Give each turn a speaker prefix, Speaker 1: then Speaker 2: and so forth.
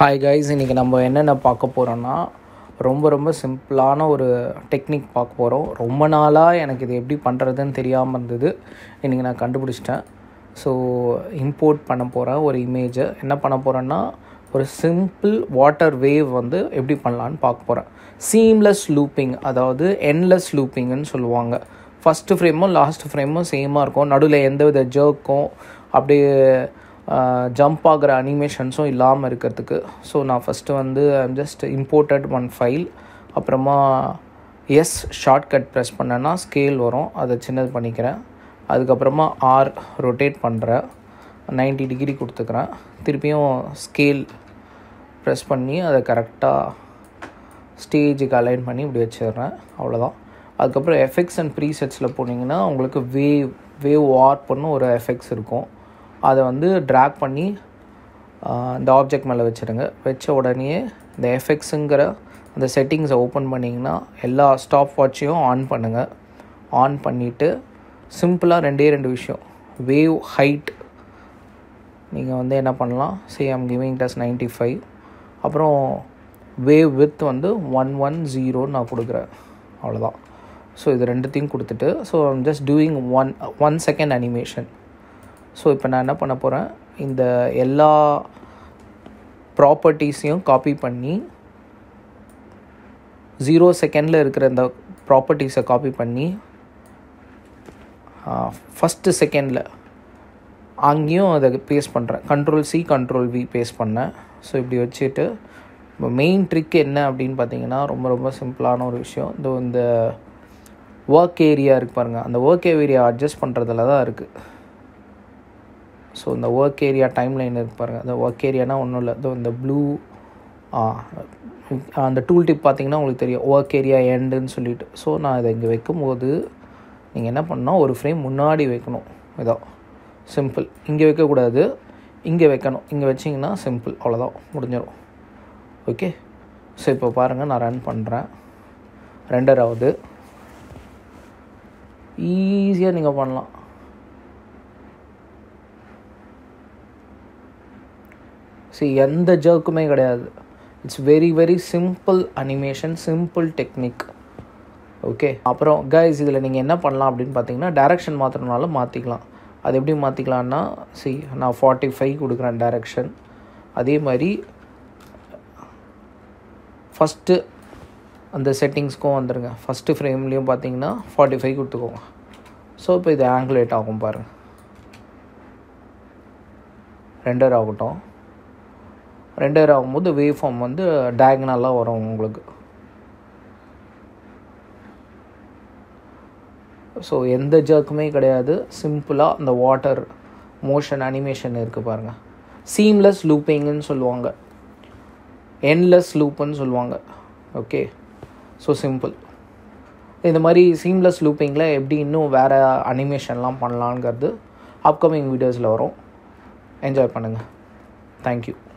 Speaker 1: hi guys இன்றைக்கி நம்ம என்னென்ன பார்க்க போகிறோன்னா ரொம்ப ரொம்ப சிம்பிளான ஒரு டெக்னிக் பார்க்க போகிறோம் ரொம்ப நாளாக எனக்கு இது எப்படி பண்ணுறதுன்னு தெரியாமல் இருந்தது இன்றைக்கி நான் கண்டுபிடிச்சிட்டேன் ஸோ இம்போர்ட் பண்ண போகிறேன் ஒரு இமேஜை என்ன பண்ண போகிறேன்னா ஒரு சிம்பிள் வாட்டர் வேவ் வந்து எப்படி பண்ணலான்னு பார்க்க போகிறேன் சீம்லெஸ் லூப்பிங் அதாவது என்லெஸ் லூப்பிங்னு சொல்லுவாங்க ஃபஸ்ட்டு ஃப்ரேமும் லாஸ்ட் ஃப்ரேமும் சேமாக இருக்கும் நடுவில் எந்த வித ஜர்க்கும் அப்படியே ஜம்ப் ஆகிற அனிமேஷன்ஸும் இல்லாமல் இருக்கிறதுக்கு ஸோ நான் ஃபஸ்ட்டு வந்து I'm just imported one file அப்புறமா எஸ் ஷார்ட்கட் ப்ரெஸ் பண்ணேன்னா ஸ்கேல் வரும் அதை சின்னது பண்ணிக்கிறேன் அதுக்கப்புறமா ஆர் ரொட்டேட் பண்ணுறேன் நைன்டி டிகிரி கொடுத்துக்கிறேன் திருப்பியும் ஸ்கேல் ப்ரெஸ் பண்ணி அதை கரெக்டாக ஸ்டேஜுக்கு அலைன் பண்ணி இப்படி வச்சிடுறேன் அவ்வளோதான் அதுக்கப்புறம் எஃபெக்ட்ஸ் அண்ட் ப்ரீசெட்ஸில் போனீங்கன்னா உங்களுக்கு வேவ் வேவ் வார்ப்னு ஒரு எஃபெக்ட்ஸ் இருக்கும் அதை வந்து ட்ராக் பண்ணி இந்த ஆப்ஜெக்ட் மேலே வச்சுருங்க வச்ச உடனே இந்த எஃபெக்ட்ஸுங்கிற அந்த செட்டிங்ஸை ஓப்பன் பண்ணிங்கன்னா எல்லா ஸ்டாப் வாட்சையும் ஆன் பண்ணுங்கள் ஆன் பண்ணிவிட்டு சிம்பிளாக ரெண்டே ரெண்டு விஷயம் வேவ் ஹைட் நீங்கள் வந்து என்ன பண்ணலாம் see I'm giving this ninety five அப்புறம் வேவ் வித் வந்து ஒன் ஒன் ஜீரோன்னு நான் கொடுக்குறேன் அவ்வளோதான் ஸோ இது ரெண்டுத்தையும் கொடுத்துட்டு so I'm just doing one one second animation so இப்போ நான் என்ன பண்ண போகிறேன் இந்த எல்லா ப்ராப்பர்ட்டிஸையும் காப்பி பண்ணி ஜீரோ செகண்டில் இருக்கிற இந்த ப்ராப்பர்ட்டிஸை காப்பி பண்ணி ஃபஸ்ட்டு செகண்டில் அங்கேயும் அதை பேஸ்ட் பண்ணுறேன் control C control V paste பண்ணேன் ஸோ இப்படி வச்சுட்டு இப்போ மெயின் ட்ரிக் என்ன அப்படின்னு பார்த்தீங்கன்னா ரொம்ப ரொம்ப சிம்பிளான ஒரு விஷயம் இந்த இந்த ஒர்க் ஏரியா இருக்கு பாருங்கள் அந்த ஒர்க் ஏரியா அட்ஜஸ்ட் பண்ணுறதுல தான் இருக்குது ஸோ இந்த ஒர்க் ஏரியா டைம் லைன் இருக்கு பாருங்கள் அந்த ஒர்க் ஏரியானா ஒன்றும் இல்லை இதோ இந்த ப்ளூ அந்த டூல் டிப் பார்த்தீங்கன்னா உங்களுக்கு தெரியும் ஒர்க் ஏரியா எண்டுன்னு சொல்லிட்டு ஸோ நான் இதை இங்கே வைக்கும்போது நீங்கள் என்ன பண்ணால் ஒரு ஃப்ரேம் முன்னாடி வைக்கணும் இதோ சிம்பிள் இங்கே வைக்கக்கூடாது இங்கே வைக்கணும் இங்கே வச்சிங்கன்னா சிம்பிள் அவ்வளோதான் முடிஞ்சிடும் ஓகே ஸோ இப்போ பாருங்கள் நான் ரன் பண்ணுறேன் ரெண்டராவது ஈஸியாக நீங்கள் பண்ணலாம் சி எந்த ஜர்க்குமே கிடையாது it's very very simple animation simple technique okay அப்புறம் கைஸ் இதில் நீங்கள் என்ன பண்ணலாம் அப்படின்னு பார்த்தீங்கன்னா டேரெக்ஷன் மாற்றணுனாலும் மாற்றிக்கலாம் அது எப்படி மாற்றிக்கலான்னா சி நான் ஃபார்ட்டி ஃபைவ் கொடுக்குறேன் டேரெக்ஷன் அதே மாதிரி ஃபஸ்ட்டு அந்த செட்டிங்ஸ்க்கும் வந்துடுங்க ஃபஸ்ட்டு ஃப்ரேம்லேயும் பார்த்தீங்கன்னா ஃபார்ட்டி ஃபைவ் கொடுத்துக்கோங்க ஸோ இப்போ இது ஆங்குலேட் ஆகும் பாருங்கள் ரெண்டர் ஆகட்டும் ரெண்டர் ஆகும்போது வேவ் ஃபார்ம் வந்து டயக்னலாக வரும் உங்களுக்கு ஸோ எந்த ஜர்க்குமே கிடையாது சிம்பிளாக அந்த வாட்டர் மோஷன் அனிமேஷன் இருக்குது பாருங்கள் சீம்லெஸ் லூப்பிங்னு சொல்லுவாங்க என்லெஸ் லூப்புன்னு சொல்லுவாங்க ஓகே ஸோ சிம்பிள் இந்த மாதிரி சீம்லெஸ் லூப்பிங்கில் எப்படி இன்னும் வேறு அனிமேஷன்லாம் பண்ணலாங்கிறது அப்கமிங் வீடியோஸில் வரும் என்ஜாய் பண்ணுங்கள் தேங்க்யூ